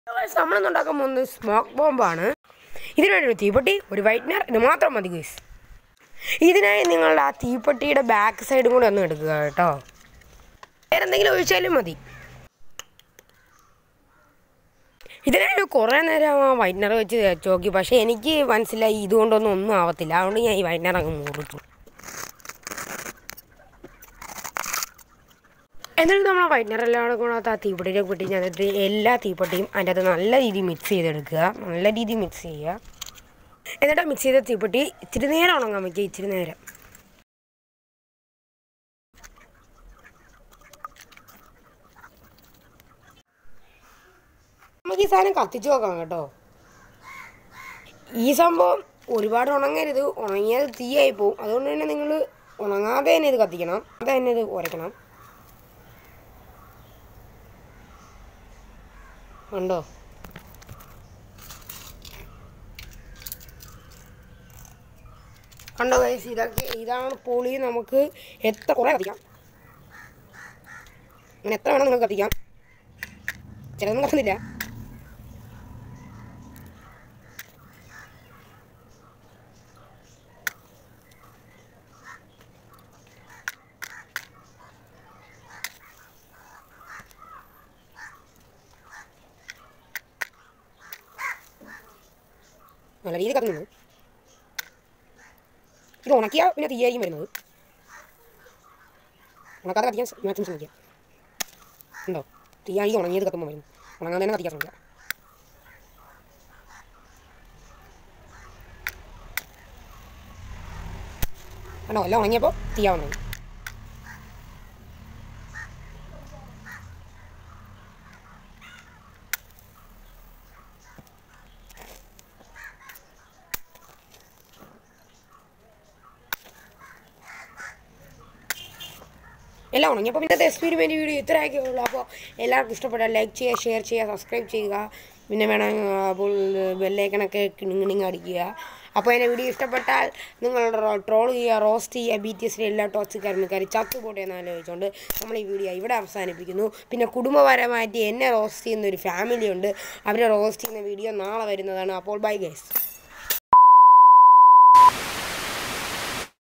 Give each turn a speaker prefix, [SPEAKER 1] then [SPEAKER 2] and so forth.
[SPEAKER 1] നമ്മളിന്ന് ഉണ്ടാക്കാൻ പോകുന്നത് സ്മോക്ക് ബോംബാണ് ഇതിനുവേണ്ടി ഒരു തീപ്പെട്ടി ഒരു വൈറ്റ്നർ ഇത് മാത്രം മതി ഗൈസ് ഇതിനായി നിങ്ങളുടെ ആ തീപ്പെട്ടിയുടെ ബാക്ക് സൈഡും കൂടെ ഒന്ന് എടുക്കുക കേട്ടോ വേറെ എന്തെങ്കിലും ഒഴിച്ചാലും മതി ഇതിനായി കുറേ നേരം ആ വൈറ്റ്നർ വെച്ച് തേച്ച് നോക്കി പക്ഷേ എനിക്ക് മനസ്സിലായി ഇതുകൊണ്ടൊന്നും ഒന്നും ആവത്തില്ല അതുകൊണ്ട് ഞാൻ ഈ വൈറ്റ്നർ അങ്ങ് മുറിച്ചു എന്നിട്ട് നമ്മൾ വൈറ്റ്നർ എല്ലാം കൂടെ ആ തീപ്പെട്ടിയിലേക്ക് പെട്ടി എന്നിട്ട് എല്ലാ തീപ്പെട്ടിയും അതിൻ്റെ അകത്ത് നല്ല രീതിയിൽ മിക്സ് ചെയ്തെടുക്കുക നല്ല രീതിയിൽ മിക്സ് ചെയ്യുക എന്നിട്ട് മിക്സ് ചെയ്ത തീപ്പെട്ടി ഇച്ചിരി നേരം ഉണങ്ങാൻ വയ്ക്കുക ഇച്ചിരി നേരം നമുക്ക് ഈ സാധനം കത്തിച്ച് നോക്കാം കേട്ടോ ഈ സംഭവം ഒരുപാട് ഉണങ്ങരുത് ഉണങ്ങിയത് തീയായി പോവും അതുകൊണ്ട് തന്നെ നിങ്ങൾ ഉണങ്ങാതെ തന്നെ ഇത് കത്തിക്കണം അത് തന്നെ ഇത് ഉരയ്ക്കണം ഉണ്ടോ കണ്ടോ ഗൈസ് ഇതൊക്കെ ഇതാണ് പൊളി നമുക്ക് എത്ര കുറേ കത്തിക്കാം അങ്ങനെ എത്ര വേണം നിങ്ങൾക്ക് കത്തിക്കാം ചിലതൊന്നും കത്തുന്നില്ല നല്ല രീതിയിൽ കത്തുന്നത് ഇത് ഉണക്കിയാൽ പിന്നെ തീയായിരിക്കും വരുന്നത് ഉണക്കാതെ കത്തിക്കാൻ മാക്സിമം ശ്രമിക്കുക ഉണ്ടോ തീയായി ഉണങ്ങിയത് കത്തുമ്പോൾ വരുന്നു ഉണങ്ങാതെ തന്നെ കത്തിക്കാൻ ശ്രമിക്കുക കണ്ടോ എല്ലാം ഉണങ്ങിയപ്പോൾ തീയാവുന്നത് എല്ലാം ഉണങ്ങി അപ്പോൾ ഇന്നത്തെ എക്സ്പെരിമെൻറ്റ് വീഡിയോ ഇത്രയൊക്കെ ഉള്ളൂ അപ്പോൾ എല്ലാവർക്കും ഇഷ്ടപ്പെട്ടാൽ ലൈക്ക് ചെയ്യുക ഷെയർ ചെയ്യുക സബ്സ്ക്രൈബ് ചെയ്യുക പിന്നെ വേണം അപ്പോൾ ബെല്ലൈക്കണൊക്കെ കിണിങ്ങിണിങ് അടിക്കുക അപ്പോൾ എൻ്റെ വീഡിയോ ഇഷ്ടപ്പെട്ടാൽ നിങ്ങൾ ട്രോൾ ചെയ്യുക റോസ്റ്റ് ചെയ്യുക ബി ടി എസിലെ എല്ലാ ടോക്സിക് കയറി ചത്തുപോട്ടെ എന്ന് ആലോചിച്ചുകൊണ്ട് നമ്മൾ ഈ വീഡിയോ ഇവിടെ അവസാനിപ്പിക്കുന്നു പിന്നെ കുടുംബപരമായിട്ട് എന്നെ റോസ്റ്റ് ചെയ്യുന്ന ഒരു ഫാമിലി ഉണ്ട് അവരെ റോസ്റ്റ് ചെയ്യുന്ന വീഡിയോ നാളെ വരുന്നതാണ് അപ്പോൾ ബൈ ഗൈസ്